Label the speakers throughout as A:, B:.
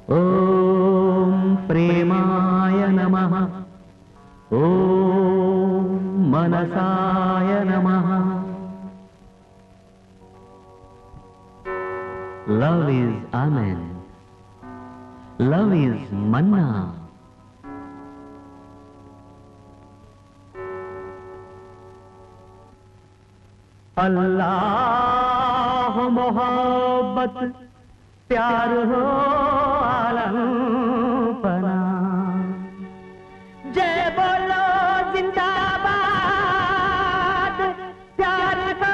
A: ఓం ప్రేమాయ నమ ఓం మనసాయ నమ love is amen love is manna Allah मोहब्बत प्यार हो आलम पना जय बोलो जिंदाबाद प्यार का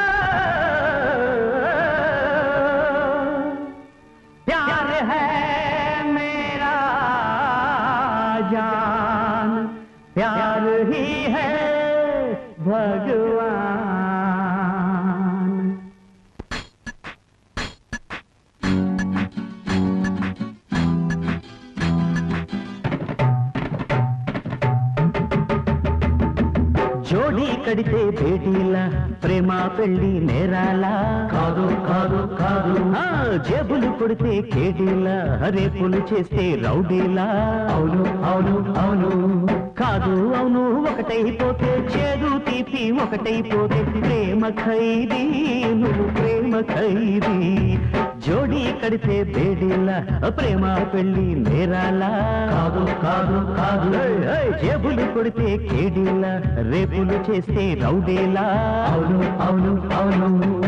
A: प्यार है मेरा जान प्यार ही है भगवान జోడీ కడితే భేటీలా ప్రేమ పెళ్లి నేరాలా కాదు కాదు కాదు జేబులు కొడితే కేటీలా రేపులు చేస్తే రౌడీలా అవును అవును అవును కాదు అవును ఒకటైపోతే చేదు తీపి ఒకటైపోతే ప్రేమ ఖైదీ నువ్వు ప్రేమ ఖైదీ జోడీ కడితే బేడీలా ప్రేమ పెళ్లి నేరాలా కాదు కాదు కాదు జేబులు కొడితే కేడీలా రేపులు చేస్తే రౌడీలా అవును అవును అవును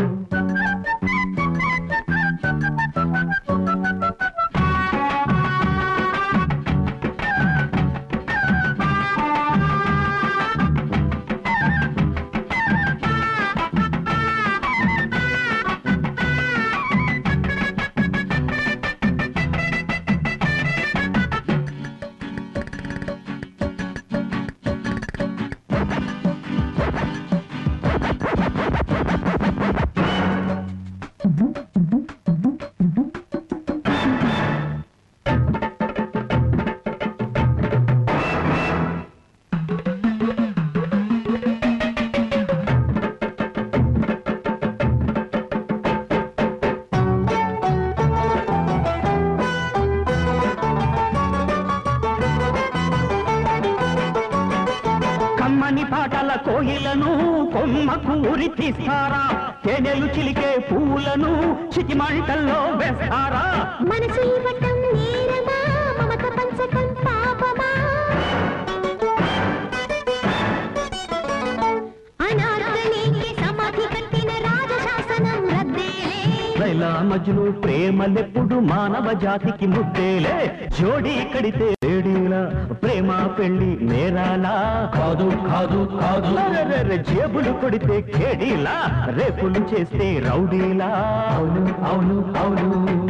A: కమ్మని పాటల కోయిలను కొమ్మకు ఉరి తీస్తారా తేనెలు చిలికే పూలను చిటిమంటల్లో వేస్తారా
B: మనసు ఇవ్వటం నేరమా మమత పంచకం పాపమా అనార్కలికి సమాధి కట్టిన రాజశాసనం రద్దేలే
A: లైలా మజ్ను ప్రేమలెప్పుడు మానవ జాతికి ముద్దేలే జోడీ కడితే వేడీలా ప్రేమ పెళ్లి నేరాలా కాదు కాదు కాదు జేబులు కొడితే కేడీలా రేపులు చేస్తే రౌడీలా అవును అవును అవును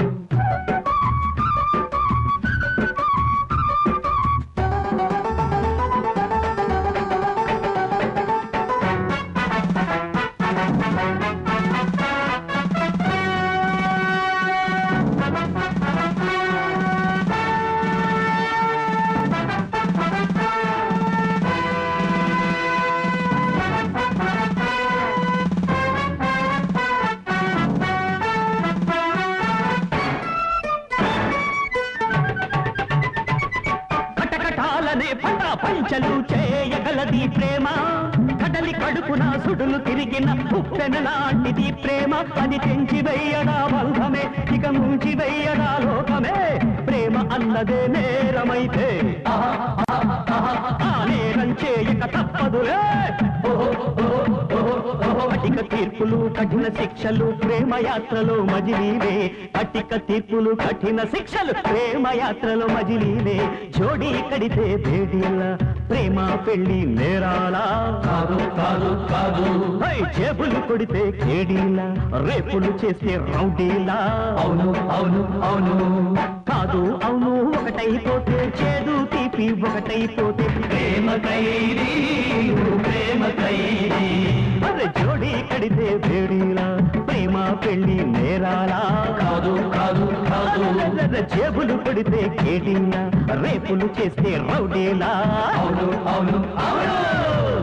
A: కటకటాలనే పట పంచలు చేయగలది ప్రేమ కడలి కడుపున సుడులు తిరిగిన ఉప్పెన లాంటిది ప్రేమ అది తెంచి వెయ్యడా బంధమే ఇక ముంచి వెయ్యడా లోకమే ప్రేమ అన్నదే నేరమైతే ఆహా, ఆహా, ఆహా, ఆ నేరం చేయక తప్పదులే ఓహో, ఓహో, ఓహో, ఓహో. కటిక తీర్పులు కఠిన శిక్షలు ప్రేమ యాత్రలో మజిలీవే కటిక తీర్పులు కఠిన శిక్షలు ప్రేమ యాత్రలో మజిలీవే జోడీ కడితే భేడీలా ప్రేమ పెళ్లి నేరాలా కాదు కాదు కాదు జేబులు కొడితే కేడీలా రేపులు చేస్తే రౌడీలా అవును అవును అవును కాదు అవును ఒకటైపోతే చేదు తీపి ఒకటైపోతే ప్రేమ ఖైదీ నువ్వు ప్రేమ ఖైదీ అరే జోడీ కడితే వేడిలా ప్రేమ పెళ్లి నేరాలా కాదు కాదు కాదు జేబులు కొడితే కేటీలా రేపులు చేస్తే రౌడీలా అవును అవును అవును